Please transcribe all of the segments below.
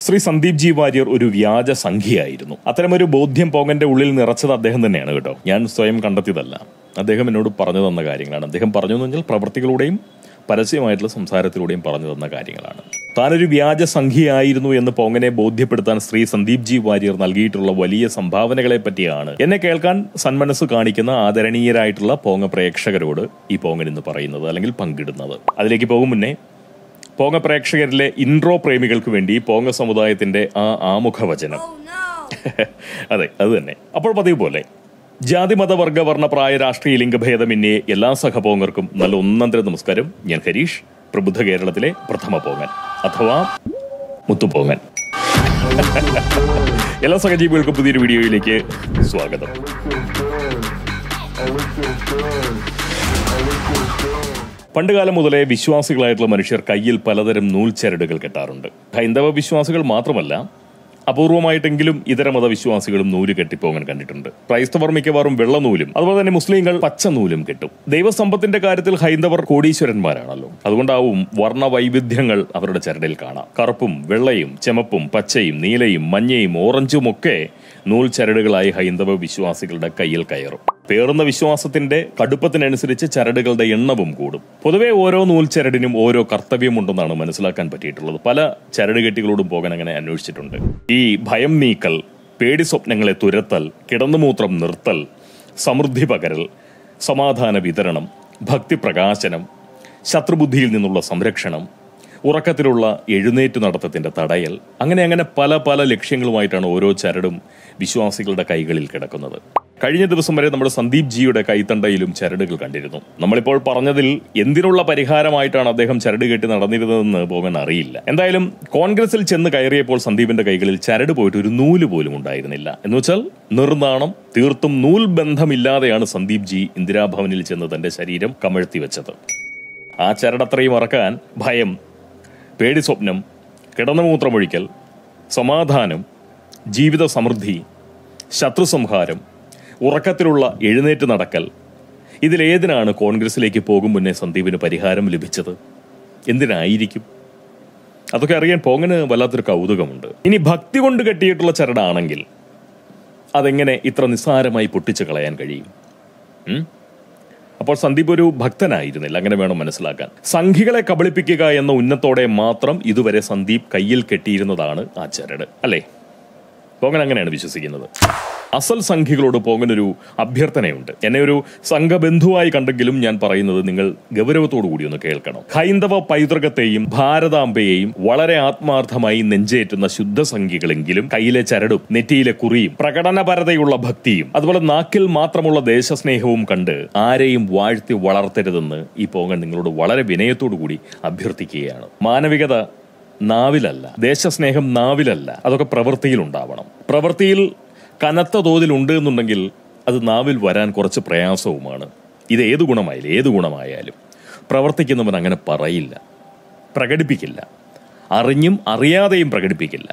Shri Sandeep G Warrier ഒരു വ്യാജ സംഖ്യയായിരുന്നു അത്തരമൊരു ബോധ്യം പോങ്ങന്റെ ഉള്ളിൽ നിറച്ചത് അദ്ദേഹം തന്നെയാണ് കേട്ടോ ഞാൻ സ്വയം കണ്ടെത്തിയതല്ല അദ്ദേഹം എന്നോട് പറഞ്ഞു തന്ന കാര്യങ്ങളാണ് അദ്ദേഹം പറഞ്ഞു എന്ന് പറഞ്ഞാൽ പ്രവൃത്തികളുടെയും പരസ്യമായിട്ടുള്ള സംസാരത്തിലൂടെയും പറഞ്ഞു തന്ന കാര്യങ്ങളാണ് താനൊരു വ്യാജ സംഖ്യയായിരുന്നു എന്ന് പോങ്ങനെ ബോധ്യപ്പെടുത്താൻ ശ്രീ സന്ദീപ് ജി വാര്യർ നൽകിയിട്ടുള്ള വലിയ സംഭാവനകളെ പറ്റിയാണ് എന്നെ കേൾക്കാൻ സന്മനസ് കാണിക്കുന്ന ആദരണീയരായിട്ടുള്ള പോങ്ങ പ്രേക്ഷകരോട് ഈ പോങ്ങൻ ഇന്ന് പറയുന്നത് അല്ലെങ്കിൽ പങ്കിടുന്നത് അതിലേക്ക് പോകും മുന്നേ പോങ്ങ പ്രേക്ഷകരിലെ ഇൻട്രോ പ്രേമികൾക്ക് വേണ്ടി പോങ്ങ സമുദായത്തിന്റെ ആ ആമുഖവചനം അതെ അത് തന്നെ അപ്പോൾ പതിവ് പോലെ ജാതി മത വർഗ വർണ്ണ പ്രായ രാഷ്ട്രീയ ലിംഗഭേദമന്യേ എല്ലാ സഹപോങ്ങർക്കും നല്ല ഒന്നന്തര നമസ്കാരം ഞാൻ ഹരീഷ് പ്രബുദ്ധ കേരളത്തിലെ പ്രഥമ പോങ്ങൻ അഥവാ മുത്തുപോങ്ങൻ എല്ലാ സഹജീവികൾക്കും പുതിയൊരു വീഡിയോയിലേക്ക് സ്വാഗതം പണ്ടുകാലം മുതലേ വിശ്വാസികളായിട്ടുള്ള മനുഷ്യർ കയ്യിൽ പലതരം നൂൽച്ചരടുകൾ കെട്ടാറുണ്ട് ഹൈന്ദവ വിശ്വാസികൾ മാത്രമല്ല അപൂർവമായിട്ടെങ്കിലും ഇതര മതവിശ്വാസികളും നൂല് കെട്ടിപ്പോകാൻ കണ്ടിട്ടുണ്ട് ക്രൈസ്തവർ മിക്കവാറും വെള്ളനൂലും അതുപോലെ തന്നെ മുസ്ലിങ്ങൾ പച്ച നൂലും കെട്ടും ദൈവസമ്പത്തിന്റെ കാര്യത്തിൽ ഹൈന്ദവർ കോടീശ്വരന്മാരാണല്ലോ അതുകൊണ്ടാവും വർണ്ണ വൈവിധ്യങ്ങൾ അവരുടെ ചരടിൽ കാണാം കറുപ്പും വെള്ളയും ചെമപ്പും പച്ചയും നീലയും മഞ്ഞയും ഓറഞ്ചും ഒക്കെ നൂൽ ചരടുകളായി ഹൈന്ദവ വിശ്വാസികളുടെ കയ്യിൽ കയറും പേറുന്ന വിശ്വാസത്തിന്റെ കടുപ്പത്തിനനുസരിച്ച് ചരടുകളുടെ എണ്ണവും കൂടും പൊതുവെ ഓരോ നൂൽ ചരടിനും ഓരോ കർത്തവ്യമുണ്ടെന്നാണ് മനസ്സിലാക്കാൻ പറ്റിയിട്ടുള്ളത് പല ചരടുകെട്ടികളോടും പോകാൻ അങ്ങനെ അന്വേഷിച്ചിട്ടുണ്ട് ഈ ഭയം നീക്കൽ പേടി സ്വപ്നങ്ങളെ തുരത്തൽ കിടന്നുമൂത്രം നിർത്തൽ സമൃദ്ധി പകരൽ സമാധാന വിതരണം ഭക്തി പ്രകാശനം ശത്രുബുദ്ധിയിൽ നിന്നുള്ള സംരക്ഷണം ഉറക്കത്തിലുള്ള എഴുന്നേറ്റു നടത്തത്തിന്റെ തടയൽ അങ്ങനെ അങ്ങനെ പല പല ലക്ഷ്യങ്ങളുമായിട്ടാണ് ഓരോ ചരടും വിശ്വാസികളുടെ കൈകളിൽ കിടക്കുന്നത് കഴിഞ്ഞ ദിവസം വരെ നമ്മുടെ സന്ദീപ് ജിയുടെ കൈത്തണ്ടയിലും ചരടുകൾ കണ്ടിരുന്നു നമ്മളിപ്പോൾ പറഞ്ഞതിൽ എന്തിനുള്ള പരിഹാരമായിട്ടാണ് അദ്ദേഹം ചരട് കെട്ടി നടന്നിരുന്നതെന്ന് പോകാൻ അറിയില്ല എന്തായാലും കോൺഗ്രസിൽ ചെന്ന് കയറിയപ്പോൾ സന്ദീപിന്റെ കൈകളിൽ ചരട് പോയിട്ട് ഒരു നൂല് പോലും ഉണ്ടായിരുന്നില്ല എന്ന് വെച്ചാൽ നിർനാണം തീർത്തും നൂൽ ബന്ധമില്ലാതെയാണ് സന്ദീപ് ജി ഇന്ദിരാഭവനിൽ ചെന്ന് തന്റെ ശരീരം കമഴ്ത്തി വെച്ചത് ആ ചരടത്രയും മറക്കാൻ ഭയം പേടി സ്വപ്നം കിടന്നുമൂത്രമൊഴിക്കൽ സമാധാനം ജീവിത സമൃദ്ധി ശത്രുസംഹാരം ഉറക്കത്തിലുള്ള എഴുന്നേറ്റ് നടക്കൽ ഇതിലേതിനാണ് കോൺഗ്രസിലേക്ക് പോകും മുന്നേ സന്ദീപിന് പരിഹാരം ലഭിച്ചത് എന്തിനായിരിക്കും അതൊക്കെ അറിയാൻ പോങ്ങന് വല്ലാത്തൊരു കൗതുകമുണ്ട് ഇനി ഭക്തി കൊണ്ട് കെട്ടിയിട്ടുള്ള ചരടാണെങ്കിൽ അതെങ്ങനെ ഇത്ര നിസ്സാരമായി പൊട്ടിച്ചു കളയാൻ കഴിയും ഉം? അപ്പോൾ സന്ദീപ് ഒരു ഭക്തനായിരുന്നില്ല അങ്ങനെ വേണം മനസ്സിലാക്കാൻ സംഘികളെ കബളിപ്പിക്കുക എന്ന ഉന്നത്തോടെ മാത്രം ഇതുവരെ സന്ദീപ് കയ്യിൽ കെട്ടിയിരുന്നതാണ് ആ ചരട് അല്ലേ പോങ്ങൻ അങ്ങനെയാണ് വിശ്വസിക്കുന്നത് അസൽ സംഘികളോട് പോങ്ങനൊരു അഭ്യർത്ഥനയുണ്ട് എന്നെ ഒരു സംഘബന്ധുവായി കണ്ടെങ്കിലും ഞാൻ പറയുന്നത് നിങ്ങൾ ഗൗരവത്തോടു കൂടി ഒന്ന് കേൾക്കണം ഹൈന്ദവ പൈതൃകത്തെയും ഭാരതാംബയെയും വളരെ ആത്മാർത്ഥമായി നെഞ്ചേറ്റുന്ന ശുദ്ധസംഖികളെങ്കിലും കയ്യിലെ ചരടും നെറ്റിയിലെ കുറിയും പ്രകടനപരതയുള്ള ഭക്തിയും അതുപോലെ നാക്കിൽ മാത്രമുള്ള ദേശസ്നേഹവും കണ്ട് ആരെയും വാഴ്ത്തി വളർത്തരുതെന്ന് ഈ പോങ്ങൻ നിങ്ങളോട് വളരെ വിനയത്തോടു കൂടി അഭ്യർത്ഥിക്കുകയാണ് മാനവികത നാവിലല്ല ദേശസ്നേഹം നാവിലല്ല അതൊക്കെ പ്രവൃത്തിയിൽ ഉണ്ടാവണം പ്രവൃത്തിയിൽ കനത്ത തോതിൽ ഉണ്ട് എന്നുണ്ടെങ്കിൽ അത് നാവിൽ വരാൻ കുറച്ച് പ്രയാസവുമാണ് ഇത് ഏത് ഗുണമായാലും ഏത് ഗുണമായാലും പ്രവർത്തിക്കുന്നവൻ അങ്ങനെ പറയില്ല പ്രകടിപ്പിക്കില്ല അറിഞ്ഞും അറിയാതെയും പ്രകടിപ്പിക്കില്ല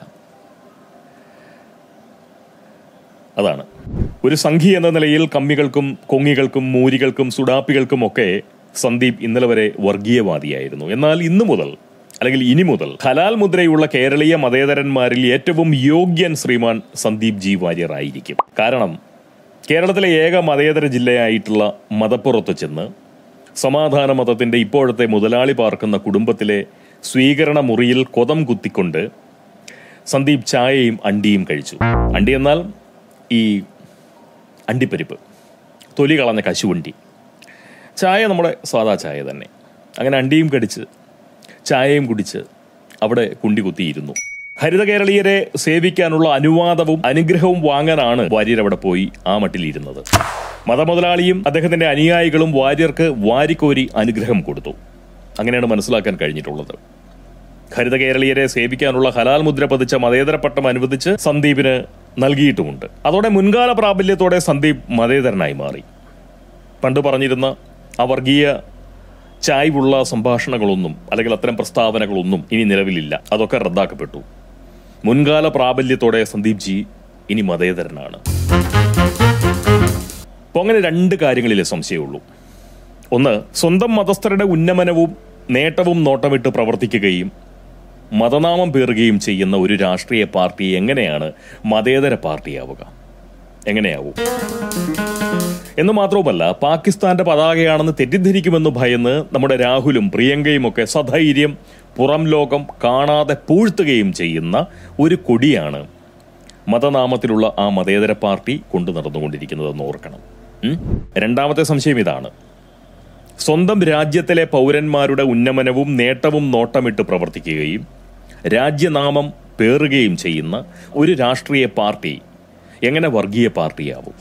അതാണ് ഒരു സംഘി എന്ന നിലയിൽ കമ്മികൾക്കും കൊങ്ങികൾക്കും മൂരികൾക്കും സുഡാപ്പികൾക്കും ഒക്കെ സന്ദീപ് ഇന്നലെ വരെ വർഗീയവാദിയായിരുന്നു എന്നാൽ ഇന്നു മുതൽ അല്ലെങ്കിൽ ഇനി മുതൽ ഹലാൽ മുദ്രയുള്ള കേരളീയ മതേതരന്മാരിൽ ഏറ്റവും യോഗ്യൻ ശ്രീമാൻ സന്ദീപ് ജി വാര്യർ ആയിരിക്കും കാരണം കേരളത്തിലെ ഏക മതേതര ജില്ലയായിട്ടുള്ള മതപ്പുറത്ത് ചെന്ന് സമാധാന മതത്തിന്റെ ഇപ്പോഴത്തെ മുതലാളി പാർക്കുന്ന കുടുംബത്തിലെ സ്വീകരണ മുറിയിൽ കൊതം കുത്തിക്കൊണ്ട് സന്ദീപ് ചായയും അണ്ടിയും കഴിച്ചു അണ്ടി എന്നാൽ ഈ അണ്ടിപ്പരിപ്പ് തൊലി കളഞ്ഞ കശുവണ്ടി ചായ നമ്മുടെ സാധാ ചായ തന്നെ അങ്ങനെ അണ്ടിയും കടിച്ച് ചായയും കുടിച്ച് അവിടെ കുണ്ടി കുത്തിയിരുന്നു ഹരിത കേരളീയരെ സേവിക്കാനുള്ള അനുവാദവും അനുഗ്രഹവും വാങ്ങാനാണ് വാര്യർ അവിടെ പോയി ആ മട്ടിലിരുന്നത് മതമുതലാളിയും അദ്ദേഹത്തിന്റെ അനുയായികളും വാര്യർക്ക് വാരിക്കോരി അനുഗ്രഹം കൊടുത്തു അങ്ങനെയാണ് മനസ്സിലാക്കാൻ കഴിഞ്ഞിട്ടുള്ളത് ഹരിത കേരളീയരെ സേവിക്കാനുള്ള ഹലാൽ മുദ്ര പതിച്ച മതേതര പട്ടം അനുവദിച്ച് സന്ദീപിന് നൽകിയിട്ടുമുണ്ട് അതോടെ മുൻകാല പ്രാബല്യത്തോടെ സന്ദീപ് മതേതരനായി മാറി പണ്ട് പറഞ്ഞിരുന്ന ആ വർഗീയ ചായ്വുള്ള സംഭാഷണങ്ങളൊന്നും അല്ലെങ്കിൽ അത്തരം പ്രസ്താവനകളൊന്നും ഇനി നിലവിലില്ല അതൊക്കെ റദ്ദാക്കപ്പെട്ടു മുൻകാല പ്രാബല്യത്തോടെ സന്ദീപ് ജി ഇനി മതേതരനാണ് അപ്പോൾ അങ്ങനെ രണ്ട് കാര്യങ്ങളിലെ സംശയമുള്ളൂ ഒന്ന് സ്വന്തം മതസ്ഥരുടെ ഉന്നമനവും നേട്ടവും നോട്ടമിട്ട് പ്രവർത്തിക്കുകയും മതനാമം പേറുകയും ചെയ്യുന്ന ഒരു രാഷ്ട്രീയ പാർട്ടി എങ്ങനെയാണ് മതേതര പാർട്ടിയാവുക എങ്ങനെയാവും എന്ന് മാത്രവുമല്ല പാകിസ്ഥാന്റെ പതാകയാണെന്ന് തെറ്റിദ്ധരിക്കുമെന്ന് ഭയന്ന് നമ്മുടെ രാഹുലും പ്രിയങ്കയും ഒക്കെ സധൈര്യം പുറം ലോകം കാണാതെ പൂഴ്ത്തുകയും ചെയ്യുന്ന ഒരു കൊടിയാണ് മതനാമത്തിലുള്ള ആ മതേതര പാർട്ടി കൊണ്ടു നടന്നുകൊണ്ടിരിക്കുന്നതെന്ന് ഓർക്കണം ഉം? രണ്ടാമത്തെ സംശയം ഇതാണ് സ്വന്തം രാജ്യത്തിലെ പൗരന്മാരുടെ ഉന്നമനവും നേട്ടവും നോട്ടമിട്ട് പ്രവർത്തിക്കുകയും രാജ്യനാമം പേറുകയും ചെയ്യുന്ന ഒരു രാഷ്ട്രീയ പാർട്ടി എങ്ങനെ വർഗീയ പാർട്ടിയാവും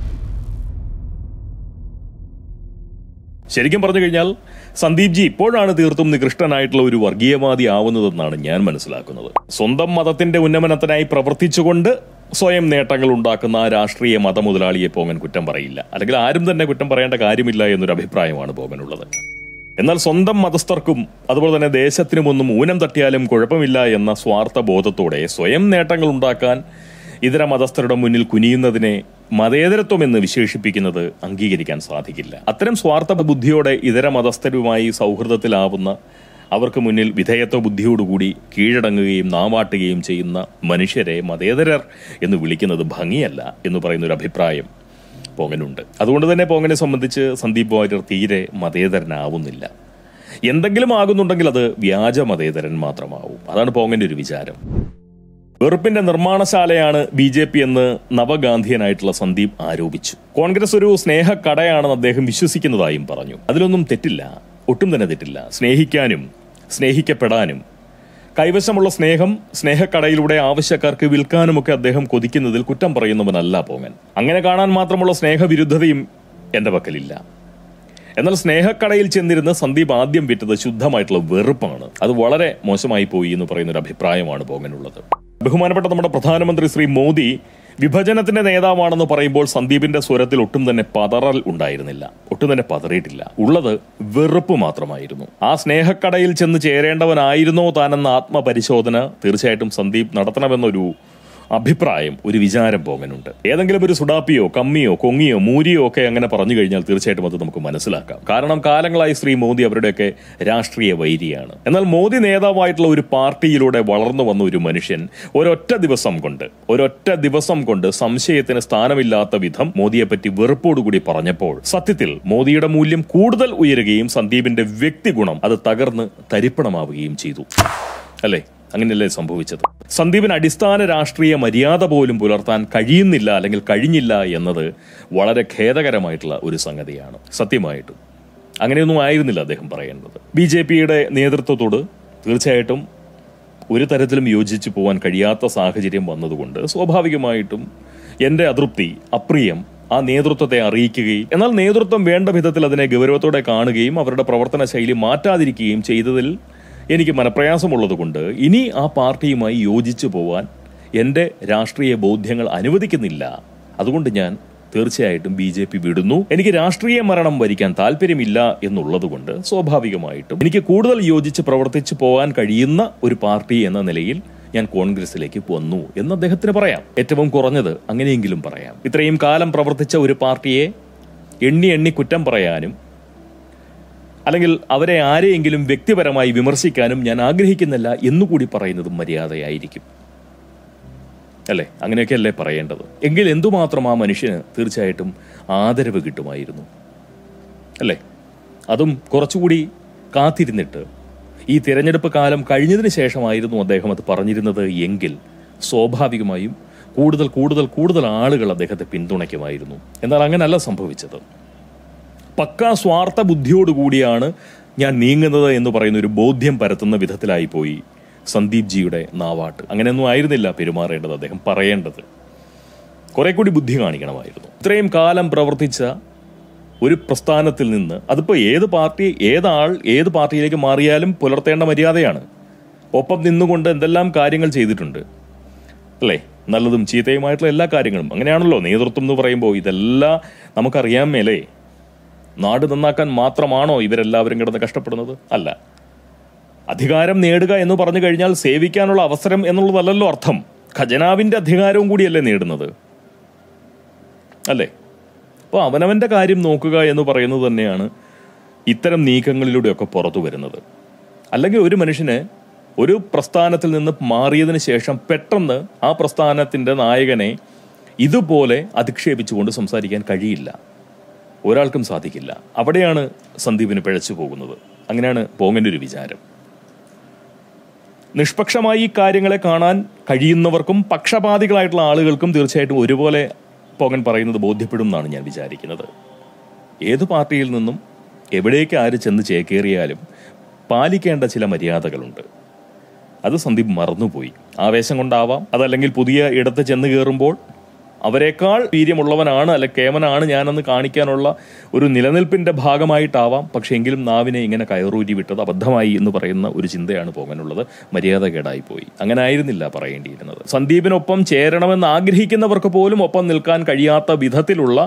ശരിക്കും പറഞ്ഞു കഴിഞ്ഞാൽ സന്ദീപ് ജി ഇപ്പോഴാണ് തീർത്തും നികൃഷ്ടനായിട്ടുള്ള ഒരു വർഗീയവാദി ആവുന്നതെന്നാണ് ഞാൻ മനസ്സിലാക്കുന്നത് സ്വന്തം മതത്തിന്റെ ഉന്നമനത്തിനായി പ്രവർത്തിച്ചുകൊണ്ട് സ്വയം നേട്ടങ്ങൾ ഉണ്ടാക്കുന്ന ആ രാഷ്ട്രീയ മതമുതലാളിയെ പോങ്ങൻ കുറ്റം പറയില്ല അല്ലെങ്കിൽ ആരും തന്നെ കുറ്റം പറയേണ്ട കാര്യമില്ല എന്നൊരു അഭിപ്രായമാണ് പോങ്ങനുള്ളത് എന്നാൽ സ്വന്തം മതസ്ഥർക്കും അതുപോലെ തന്നെ ദേശത്തിനുമൊന്നും ഊനം തട്ടിയാലും കുഴപ്പമില്ല എന്ന സ്വാർത്ഥ ബോധത്തോടെ സ്വയം നേട്ടങ്ങൾ ഉണ്ടാക്കാൻ ഇതര മതസ്ഥരുടെ മുന്നിൽ കുനിയുന്നതിനെ മതേതരത്വം എന്ന് വിശേഷിപ്പിക്കുന്നത് അംഗീകരിക്കാൻ സാധിക്കില്ല അത്തരം സ്വാർത്ഥ ബുദ്ധിയോടെ ഇതര മതസ്ഥരുമായി സൗഹൃദത്തിലാവുന്ന അവർക്ക് മുന്നിൽ വിധേയത്വ ബുദ്ധിയോടുകൂടി കീഴടങ്ങുകയും നാവാട്ടുകയും ചെയ്യുന്ന മനുഷ്യരെ മതേതരർ എന്ന് വിളിക്കുന്നത് ഭംഗിയല്ല എന്ന് പറയുന്ന ഒരു അഭിപ്രായം പോങ്ങനുണ്ട് അതുകൊണ്ട് തന്നെ പോങ്ങനെ സംബന്ധിച്ച് സന്ദീപ് വാര്യർ തീരെ മതേതരനാവുന്നില്ല എന്തെങ്കിലും ആകുന്നുണ്ടെങ്കിൽ അത് വ്യാജ മതേതരൻ മാത്രമാവും അതാണ് പോങ്ങന്റെ ഒരു വിചാരം വെറുപ്പിന്റെ നിർമ്മാണശാലയാണ് ബി ജെ പി എന്ന് നവഗാന്ധിയനായിട്ടുള്ള സന്ദീപ് ആരോപിച്ചു കോൺഗ്രസ് ഒരു സ്നേഹക്കടയാണെന്ന് അദ്ദേഹം വിശ്വസിക്കുന്നതായും പറഞ്ഞു അതിലൊന്നും തെറ്റില്ല ഒട്ടും തന്നെ തെറ്റില്ല സ്നേഹിക്കാനും സ്നേഹിക്കപ്പെടാനും കൈവശമുള്ള സ്നേഹം സ്നേഹക്കടയിലൂടെ ആവശ്യക്കാർക്ക് വിൽക്കാനുമൊക്കെ അദ്ദേഹം കൊതിക്കുന്നതിൽ കുറ്റം പറയുന്നവനല്ല പോങ്ങൻ അങ്ങനെ കാണാൻ മാത്രമുള്ള സ്നേഹവിരുദ്ധതയും എന്റെ പക്കലില്ല എന്നാൽ സ്നേഹക്കടയിൽ ചെന്നിരുന്ന് സന്ദീപ് ആദ്യം വിറ്റത് ശുദ്ധമായിട്ടുള്ള വെറുപ്പാണ് അത് വളരെ മോശമായി പോയി എന്ന് പറയുന്ന ഒരു അഭിപ്രായമാണ് പോങ്ങനുള്ളത് ബഹുമാനപ്പെട്ട നമ്മുടെ പ്രധാനമന്ത്രി ശ്രീ മോദി വിഭജനത്തിന്റെ നേതാവാണെന്ന് പറയുമ്പോൾ സന്ദീപിന്റെ സ്വരത്തിൽ ഒട്ടും തന്നെ പതറൽ ഉണ്ടായിരുന്നില്ല ഒട്ടും തന്നെ പതറിയിട്ടില്ല ഉള്ളത് വെറുപ്പ് മാത്രമായിരുന്നു ആ സ്നേഹക്കടയിൽ ചെന്ന് ചേരേണ്ടവനായിരുന്നോ താനെന്ന ആത്മപരിശോധന തീർച്ചയായിട്ടും സന്ദീപ് നടത്തണമെന്നൊരു അഭിപ്രായം ഒരു വിചാരം പോങ്ങനുണ്ട് ഏതെങ്കിലും ഒരു സുഡാപ്പിയോ കമ്മിയോ കൊങ്ങിയോ മൂരിയോ ഒക്കെ അങ്ങനെ പറഞ്ഞു കഴിഞ്ഞാൽ തീർച്ചയായിട്ടും അത് നമുക്ക് മനസ്സിലാക്കാം കാരണം കാലങ്ങളായി ശ്രീ മോദി അവരുടെയൊക്കെ രാഷ്ട്രീയ വൈരിയാണ് എന്നാൽ മോദി നേതാവായിട്ടുള്ള ഒരു പാർട്ടിയിലൂടെ വളർന്നു വന്ന ഒരു മനുഷ്യൻ ഒരൊറ്റ ദിവസം കൊണ്ട് ഒരൊറ്റ ദിവസം കൊണ്ട് സംശയത്തിന് സ്ഥാനമില്ലാത്ത വിധം മോദിയെപ്പറ്റി വെറുപ്പോടുകൂടി പറഞ്ഞപ്പോൾ സത്യത്തിൽ മോദിയുടെ മൂല്യം കൂടുതൽ ഉയരുകയും സന്ദീപിന്റെ വ്യക്തിഗുണം അത് തകർന്ന് തരിപ്പണമാവുകയും ചെയ്തു അല്ലേ അങ്ങനെയല്ലേ സംഭവിച്ചത് സന്ദീപിന് അടിസ്ഥാന രാഷ്ട്രീയ മര്യാദ പോലും പുലർത്താൻ കഴിയുന്നില്ല അല്ലെങ്കിൽ കഴിഞ്ഞില്ല എന്നത് വളരെ ഖേദകരമായിട്ടുള്ള ഒരു സംഗതിയാണ് സത്യമായിട്ടും അങ്ങനെയൊന്നും ആയിരുന്നില്ല അദ്ദേഹം പറയേണ്ടത് ബി ജെ പിയുടെ നേതൃത്വത്തോട് തീർച്ചയായിട്ടും ഒരു തരത്തിലും യോജിച്ചു പോകാൻ കഴിയാത്ത സാഹചര്യം വന്നതുകൊണ്ട് സ്വാഭാവികമായിട്ടും എന്റെ അതൃപ്തി അപ്രിയം ആ നേതൃത്വത്തെ അറിയിക്കുകയും എന്നാൽ നേതൃത്വം വേണ്ട വിധത്തിൽ അതിനെ ഗൗരവത്തോടെ കാണുകയും അവരുടെ പ്രവർത്തന ശൈലി മാറ്റാതിരിക്കുകയും ചെയ്തതിൽ എനിക്ക് മനപ്രയാസമുള്ളതുകൊണ്ട് ഇനി ആ പാർട്ടിയുമായി യോജിച്ചു പോവാൻ എൻ്റെ രാഷ്ട്രീയ ബോധ്യങ്ങൾ അനുവദിക്കുന്നില്ല അതുകൊണ്ട് ഞാൻ തീർച്ചയായിട്ടും ബി ജെ പി വിടുന്നു എനിക്ക് രാഷ്ട്രീയ മരണം വരിക്കാൻ താല്പര്യമില്ല എന്നുള്ളതുകൊണ്ട് സ്വാഭാവികമായിട്ടും എനിക്ക് കൂടുതൽ യോജിച്ച് പ്രവർത്തിച്ചു പോകാൻ കഴിയുന്ന ഒരു പാർട്ടി എന്ന നിലയിൽ ഞാൻ കോൺഗ്രസിലേക്ക് വന്നു എന്ന് അദ്ദേഹത്തിന് പറയാം ഏറ്റവും കുറഞ്ഞത് അങ്ങനെയെങ്കിലും പറയാം ഇത്രയും കാലം പ്രവർത്തിച്ച ഒരു പാർട്ടിയെ എണ്ണി എണ്ണി കുറ്റം പറയാനും അല്ലെങ്കിൽ അവരെ ആരെയെങ്കിലും വ്യക്തിപരമായി വിമർശിക്കാനും ഞാൻ ആഗ്രഹിക്കുന്നില്ല എന്നുകൂടി പറയുന്നതും മര്യാദയായിരിക്കും അല്ലേ അങ്ങനെയൊക്കെയല്ലേ പറയേണ്ടത് എങ്കിൽ എന്തുമാത്രം ആ മനുഷ്യന് തീർച്ചയായിട്ടും ആദരവ് കിട്ടുമായിരുന്നു അല്ലേ അതും കുറച്ചുകൂടി കാത്തിരുന്നിട്ട് ഈ തിരഞ്ഞെടുപ്പ് കാലം കഴിഞ്ഞതിന് ശേഷമായിരുന്നു അദ്ദേഹം അത് പറഞ്ഞിരുന്നത് എങ്കിൽ സ്വാഭാവികമായും കൂടുതൽ കൂടുതൽ കൂടുതൽ ആളുകൾ അദ്ദേഹത്തെ പിന്തുണയ്ക്കുമായിരുന്നു എന്നാൽ അങ്ങനല്ല സംഭവിച്ചത് പക്കാ സ്വാർത്ഥ ബുദ്ധിയോടുകൂടിയാണ് ഞാൻ നീങ്ങുന്നത് എന്ന് പറയുന്ന ഒരു ബോധ്യം പരത്തുന്ന വിധത്തിലായി പോയി സന്ദീപ് ജിയുടെ നാവാട്ട് അങ്ങനെയൊന്നും ആയിരുന്നില്ല പെരുമാറേണ്ടത് അദ്ദേഹം പറയേണ്ടത് കുറെ കൂടി ബുദ്ധി കാണിക്കണമായിരുന്നു ഇത്രയും കാലം പ്രവർത്തിച്ച ഒരു പ്രസ്ഥാനത്തിൽ നിന്ന് അതിപ്പോ ഏത് പാർട്ടി ഏതാൾ ഏത് പാർട്ടിയിലേക്ക് മാറിയാലും പുലർത്തേണ്ട മര്യാദയാണ് ഒപ്പം നിന്നുകൊണ്ട് എന്തെല്ലാം കാര്യങ്ങൾ ചെയ്തിട്ടുണ്ട് അല്ലേ നല്ലതും ചീത്തയുമായിട്ടുള്ള എല്ലാ കാര്യങ്ങളും അങ്ങനെയാണല്ലോ നേതൃത്വം എന്ന് പറയുമ്പോൾ ഇതെല്ലാം നമുക്കറിയാൻ മേലേ നാട് നന്നാക്കാൻ മാത്രമാണോ ഇവരെല്ലാവരും കിടന്ന് കഷ്ടപ്പെടുന്നത് അല്ല അധികാരം നേടുക എന്ന് പറഞ്ഞു കഴിഞ്ഞാൽ സേവിക്കാനുള്ള അവസരം എന്നുള്ളതല്ലല്ലോ അർത്ഥം ഖജനാവിന്റെ അധികാരവും കൂടിയല്ലേ നേടുന്നത് അല്ലേ അപ്പോൾ അവനവന്റെ കാര്യം നോക്കുക എന്ന് പറയുന്നത് തന്നെയാണ് ഇത്തരം നീക്കങ്ങളിലൂടെയൊക്കെ പുറത്തു വരുന്നത് അല്ലെങ്കിൽ ഒരു മനുഷ്യന് ഒരു പ്രസ്ഥാനത്തിൽ നിന്ന് മാറിയതിന് ശേഷം പെട്ടെന്ന് ആ പ്രസ്ഥാനത്തിന്റെ നായകനെ ഇതുപോലെ അധിക്ഷേപിച്ചുകൊണ്ട് സംസാരിക്കാൻ കഴിയില്ല ഒരാൾക്കും സാധിക്കില്ല അവിടെയാണ് സന്ദീപിന് പിഴച്ചു പോകുന്നത് അങ്ങനെയാണ് പോങ്ങന്റെ ഒരു വിചാരം നിഷ്പക്ഷമായി ഈ കാര്യങ്ങളെ കാണാൻ കഴിയുന്നവർക്കും പക്ഷപാതികളായിട്ടുള്ള ആളുകൾക്കും തീർച്ചയായിട്ടും ഒരുപോലെ പോകൻ പറയുന്നത് ബോധ്യപ്പെടും എന്നാണ് ഞാൻ വിചാരിക്കുന്നത് ഏത് പാർട്ടിയിൽ നിന്നും എവിടേക്ക് ആര് ചെന്ന് ചേക്കേറിയാലും പാലിക്കേണ്ട ചില മര്യാദകളുണ്ട് അത് സന്ദീപ് മറന്നുപോയി ആവേശം കൊണ്ടാവാം അതല്ലെങ്കിൽ പുതിയ ഇടത്ത് ചെന്ന് കയറുമ്പോൾ അവരെക്കാൾ വീര്യമുള്ളവനാണ് അല്ലെ കേമനാണ് ഞാനെന്ന് കാണിക്കാനുള്ള ഒരു നിലനിൽപ്പിന്റെ ഭാഗമായിട്ടാവാം പക്ഷെ എങ്കിലും നാവിനെ ഇങ്ങനെ കയറൂരി വിട്ടത് അബദ്ധമായി എന്ന് പറയുന്ന ഒരു ചിന്തയാണ് പോകാനുള്ളത് മര്യാദകേടായി പോയി അങ്ങനെ ആയിരുന്നില്ല പറയേണ്ടിയിരുന്നത് സന്ദീപിനൊപ്പം ചേരണമെന്ന് ആഗ്രഹിക്കുന്നവർക്ക് പോലും ഒപ്പം നിൽക്കാൻ കഴിയാത്ത വിധത്തിലുള്ള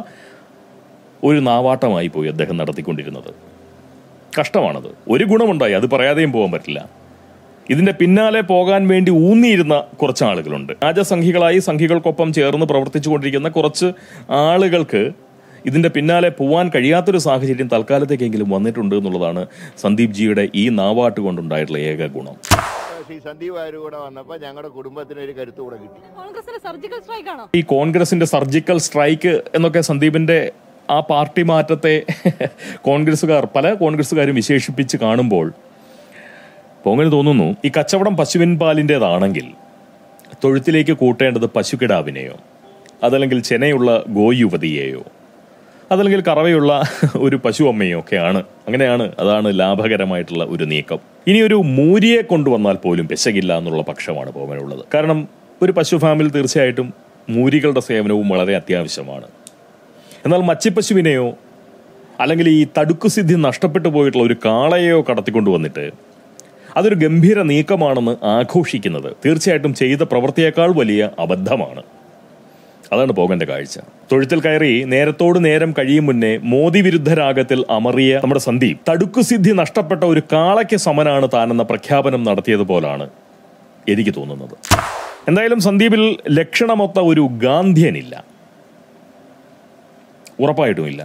ഒരു നാവാട്ടമായി പോയി അദ്ദേഹം നടത്തിക്കൊണ്ടിരുന്നത് കഷ്ടമാണത് ഒരു ഗുണമുണ്ടായി അത് പറയാതെയും പോകാൻ പറ്റില്ല ഇതിന്റെ പിന്നാലെ പോകാൻ വേണ്ടി ഊന്നിയിരുന്ന കുറച്ച് ആളുകളുണ്ട് രാജസംഘികളായി സംഘികൾക്കൊപ്പം ചേർന്ന് പ്രവർത്തിച്ചുകൊണ്ടിരിക്കുന്ന കുറച്ച് ആളുകൾക്ക് ഇതിന്റെ പിന്നാലെ പോവാൻ കഴിയാത്തൊരു സാഹചര്യം തൽക്കാലത്തേക്കെങ്കിലും വന്നിട്ടുണ്ട് എന്നുള്ളതാണ് സന്ദീപ് ജിയുടെ ഈ നാവാട്ട് കൊണ്ടുണ്ടായിട്ടുള്ള ഏക ഗുണം ശ്രീ സന്ദീപ് വാര്യർ കൂടെ വന്നപ്പോൾ ഞങ്ങളുടെ കുടുംബത്തിന് ഒരു കരുത്ത് കൂടെ കിട്ടി കോൺഗ്രസിന്റെ സർജിക്കൽ സ്ട്രൈക്ക് ആണോ ഈ കോൺഗ്രസിന്റെ സർജിക്കൽ സ്ട്രൈക്ക് എന്നൊക്കെ സന്ദീപിന്റെ ആ പാർട്ടി മാറ്റത്തെ കോൺഗ്രസുകാർ പല കോൺഗ്രസുകാരും വിശേഷിപ്പിച്ച് കാണുമ്പോൾ പോങ്ങനെ തോന്നുന്നു ഈ കച്ചവടം പശുവിൻ പാലിൻ്റെതാണെങ്കിൽ തൊഴുത്തിലേക്ക് കൂട്ടേണ്ടത് പശുക്കിടാവിനെയോ അതല്ലെങ്കിൽ ചെനയുള്ള ഗോയുവതിയെയോ അതല്ലെങ്കിൽ കറവയുള്ള ഒരു പശു അമ്മയോ ഒക്കെയാണ് അങ്ങനെയാണ് അതാണ് ലാഭകരമായിട്ടുള്ള ഒരു നീക്കം ഇനി ഒരു മൂരിയെ കൊണ്ടുവന്നാൽ പോലും പെശകില്ല എന്നുള്ള പക്ഷമാണ് പോകാനുള്ളത് കാരണം ഒരു പശു ഫാമിൽ തീർച്ചയായിട്ടും മൂരികളുടെ സേവനവും വളരെ അത്യാവശ്യമാണ് എന്നാൽ മച്ചിപ്പശുവിനെയോ അല്ലെങ്കിൽ ഈ തടുക്കുസിദ്ധി നഷ്ടപ്പെട്ടു പോയിട്ടുള്ള ഒരു കാളയെയോ കടത്തിക്കൊണ്ടു വന്നിട്ട് അതൊരു ഗംഭീര നീക്കമാണെന്ന് ആഘോഷിക്കുന്നത് തീർച്ചയായിട്ടും ചെയ്ത പ്രവൃത്തിയേക്കാൾ വലിയ അബദ്ധമാണ് അതാണ് പോകന്റെ കാഴ്ച തൊഴുത്തിൽ കയറി നേരത്തോട് നേരം കഴിയും മുന്നേ മോദി വിരുദ്ധ രാഗത്തിൽ അമറിയ നമ്മുടെ സന്ദീപ് തടുക്കുസിദ്ധി നഷ്ടപ്പെട്ട ഒരു കാളയ്ക്ക് സമനാണ് താനെന്ന പ്രഖ്യാപനം നടത്തിയതുപോലാണ് എനിക്ക് തോന്നുന്നത് എന്തായാലും സന്ദീപിൽ ലക്ഷണമൊത്ത ഒരു ഗാന്ധിയനില്ല ഉറപ്പായിട്ടുമില്ല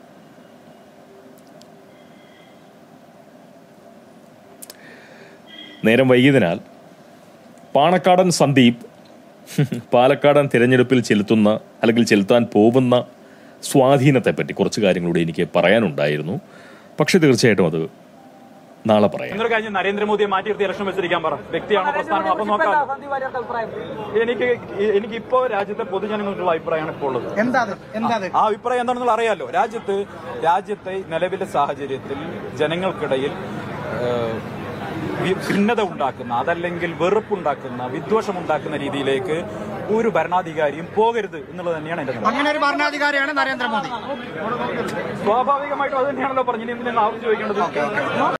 നേരം വൈകിയതിനാൽ പാണക്കാടൻ സന്ദീപ് പാലക്കാടൻ തിരഞ്ഞെടുപ്പിൽ ചെലുത്തുന്ന അല്ലെങ്കിൽ ചെലുത്താൻ പോകുന്ന സ്വാധീനത്തെപ്പറ്റി കുറച്ച് കാര്യങ്ങളൂടെ എനിക്ക് പറയാനുണ്ടായിരുന്നു പക്ഷെ തീർച്ചയായിട്ടും അത് നാളെ പറയാം ഇന്നൊരു കാര്യം നരേന്ദ്രമോദിയെ മാറ്റി നിർത്തി ഇലക്ഷൻ മത്സരിക്കാൻ പറ വ്യക്തിയാണോ പ്രസ്ഥാനമോ അപ്പൊ നോക്കാം എനിക്ക് എനിക്ക് ഇപ്പോ രാജ്യത്തെ പൊതുജനങ്ങൾക്കുള്ള അഭിപ്രായമാണ് ഇപ്പോൾ ഉള്ളത് എന്താ അത്? എന്താ അത്? ആ അഭിപ്രായം എന്താണെന്നുള്ള അറിയാലോ രാജ്യത്ത് രാജ്യത്തെ നിലവിലെ സാഹചര്യത്തിൽ ജനങ്ങൾക്കിടയിൽ ഏഹ്, വി- ഭിന്നത ഉണ്ടാക്കുന്ന അതല്ലെങ്കിൽ വെറുപ്പുണ്ടാക്കുന്ന വിദ്വേഷമുണ്ടാക്കുന്ന രീതിയിലേക്ക് ഒരു ഭരണാധികാരിയും പോകരുത് എന്നുള്ളത് തന്നെയാണ് എന്റെ നിലപാട്. അങ്ങനെ ഒരു ഭരണാധികാരിയാണ് നരേന്ദ്രമോദി സ്വാഭാവികമായിട്ടും അത് തന്നെയാണല്ലോ പറഞ്ഞു ഇനി എന്തിനാണ് ആവർത്തി ചോദിക്കേണ്ടത്